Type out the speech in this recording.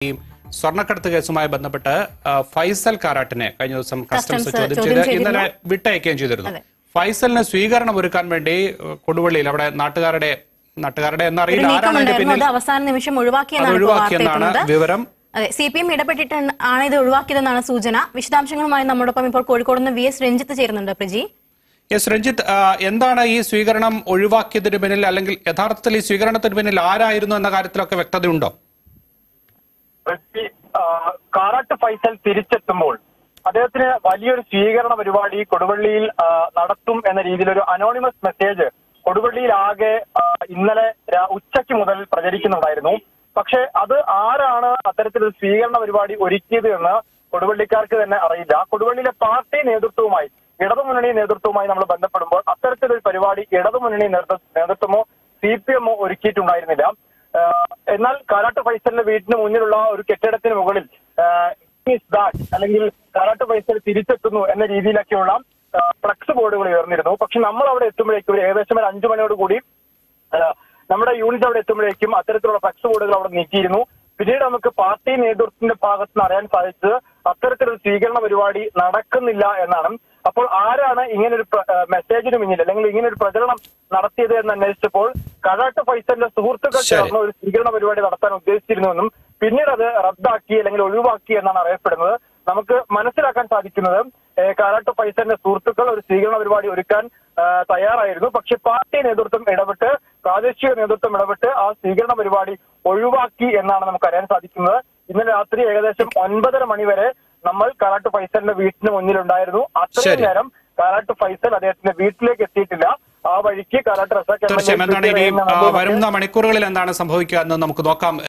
ഈ സ്വർണ്ണക്കടത്ത് കേസുമായി ബന്ധപ്പെട്ട് ആ, ഫൈസൽ കാരാട്ടിനെ കഴിഞ്ഞ ദിവസം കസ്റ്റംസ് കസ്റ്റംസ് ചോദ്യം ചോദ്യം ചെയ്ത് ചെയ്തിരുന്നു. ഇന്നലെ വിട്ടയക്കുകയും ചെയ്തിരുന്നു അതെ. ഫൈസലിന് സ്വീകരണം ഒരുക്കാൻ വേണ്ടി ഏഹ്, കൊടുവള്ളിയിൽ അവിടെ നാട്ടുകാരുടെ നാട്ടുകാരുടെ ഒരു എന്നറിയില്ല ആരാണ് അതിന്റെ നീക്കമുണ്ടായിരുന്നു പിന്നിൽ അത് അവസാന നിമിഷം അത് ഒഴിവാക്കിയെന്നാണ് ഇപ്പോൾ വാർത്ത ഒഴിവാക്കിയെന്നാണ് എത്തുന്നത് വിവരം അതെ സി പി എം ഇടപെട്ടിട്ട് ആണ് ഇത് ഒഴിവാക്കിയതെന്നാണ് സൂചന വിശദാംശങ്ങളുമായി നമ്മോടൊപ്പം ഇപ്പോൾ കോഴിക്കോട് നിന്ന് വി എസ് രഞ്ജിത്ത് ചേരുന്നുണ്ട് പ്രജി എസ് രഞ്ജിത്ത് ആ, എന്താണ് ഈ സ്വീകരണം ഒഴിവാക്കിയതിന് പിന്നിൽ അല്ലെങ്കിൽ യഥാർത്ഥത്തിൽ ഈ സ്വീകരണത്തിന് പിന്നിൽ ആരായിരുന്നു എന്ന കാര്യത്തിലൊക്കെ വ്യക്തതയുണ്ടോ വ്യക്തി ആ, കാരാട്ട് ഫൈസൽ തിരിച്ചെത്തുമ്പോൾ അദ്ദേഹത്തിന് വലിയൊരു സ്വീകരണ പരിപാടി കൊടുവള്ളിയിൽ ആ, നടത്തും എന്ന രീതിയിൽ ഒരു അനോണിമസ് മെസ്സേജ് കൊടുവള്ളിയിൽ ആകെ ആ, ഇന്നലെ രാ- ഉച്ചയ്ക്ക് മുതൽ പ്രചരിക്കുന്നുണ്ടായിരുന്നു പക്ഷെ അത് ആരാണ് അത്തരത്തിലൊരു സ്വീകരണ പരിപാടി ഒരുക്കിയത് എന്ന് കൊടുവള്ളിക്കാർക്ക് തന്നെ അറിയില്ല കൊടുവള്ളിയിലെ പാർട്ടി നേതൃത്വവുമായി ഇടതുമുന്നണി നേതൃത്വവുമായി നമ്മൾ ബന്ധപ്പെടുമ്പോൾ അത്തരത്തിലൊരു പരിപാടി ഇടതുമുന്നണി നേതൃത്വ- നേതൃത്വമോ സി പി എമ്മോ ഒരുക്കിയിട്ടുണ്ടായിരുന്നില്ല ആഹ് എന്നാൽ കാരാട്ട് ഫൈസലിന്റെ വീടിന് മുന്നിലുള്ള ഒരു കെട്ടിടത്തിന് മുകളിൽ ഇസ് ദാറ്റ് അല്ലെങ്കിൽ കാരാട്ട് ഫൈസൽ തിരിച്ചെത്തുന്നു എന്ന രീതിയിലൊക്കെയുള്ള ആഹ് ഫ്ലക്സ് ബോർഡുകൾ ഉയർന്നിരുന്നു പക്ഷെ നമ്മൾ അവിടെ എത്തുമ്പോഴേക്കും ഒരു ഏകദേശം ഒരു അഞ്ചു മണിയോട് കൂടി ആഹ് നമ്മുടെ യൂണിറ്റ് അവിടെ എത്തുമ്പോഴേക്കും അത്തരത്തിലുള്ള ഫ്ലക്സ് ബോർഡുകൾ അവിടെ നീക്കിയിരുന്നു പിന്നീട് നമുക്ക് പാർട്ടി നേതൃത്വത്തിന്റെ ഭാഗത്ത് നിന്ന് അറിയാൻ സാധിച്ചത് അത്തരത്തിലൊരു സ്വീകരണ പരിപാടി നടക്കുന്നില്ല എന്നാണ് അപ്പോൾ ആരാണ് ഇങ്ങനൊരു പ്ര- ആ, മെസ്സേജിന് പിന്നിൽ അല്ലെങ്കിൽ ഇങ്ങനൊരു പ്രചരണം നടത്തിയത് എന്ന് അന്വേഷിച്ചപ്പോൾ കഴാട്ട് ഫൈസലിന്റെ സുഹൃത്തുക്കൾ ശരി. ചേർന്ന് ഒരു സ്വീകരണ പരിപാടി നടത്താൻ ഉദ്ദേശിച്ചിരുന്നുവെന്നും പിന്നീട് അത് റദ്ദാക്കി അല്ലെങ്കിൽ ഒഴിവാക്കി എന്നാണ് അറിയപ്പെടുന്നത് നമുക്ക് മനസ്സിലാക്കാൻ സാധിക്കുന്നത് ഏഹ്, കാരാട്ട് ഫൈസലിന്റെ സുഹൃത്തുക്കൾ ഒരു സ്വീകരണ പരിപാടി ഒരുക്കാൻ ആ, തയ്യാറായിരുന്നു പക്ഷെ പാർട്ടി നേതൃത്വം ഇടപെട്ട് പ്രാദേശിക നേതൃത്വം ഇടപെട്ട് ആ സ്വീകരണ പരിപാടി ഒഴിവാക്കി എന്നാണ് നമുക്ക് അറിയാൻ സാധിക്കുന്നത് ഇന്നലെ രാത്രി ഏകദേശം ഒൻപതര മണി വരെ നമ്മൾ കാരാട്ട് ഫൈസലിന്റെ വീട്ടിന് മുന്നിലുണ്ടായിരുന്നു അത്രയും ശരി. നേരം കാരാട്ട് ഫൈസൽ അദ്ദേഹത്തിന്റെ വീട്ടിലേക്ക് എത്തിയിട്ടില്ല ആ വഴിക്ക് Karat Razak M L A തീർച്ചയായും എന്താണ് ഇനി ട്വീറ്റ് ചെയ്യുന്ന ആ, നമുക്ക് വരുന്ന മണിക്കൂറുകളിൽ എന്താണ് സംഭവിക്കുക എന്ന് നമുക്ക് നോക്കാം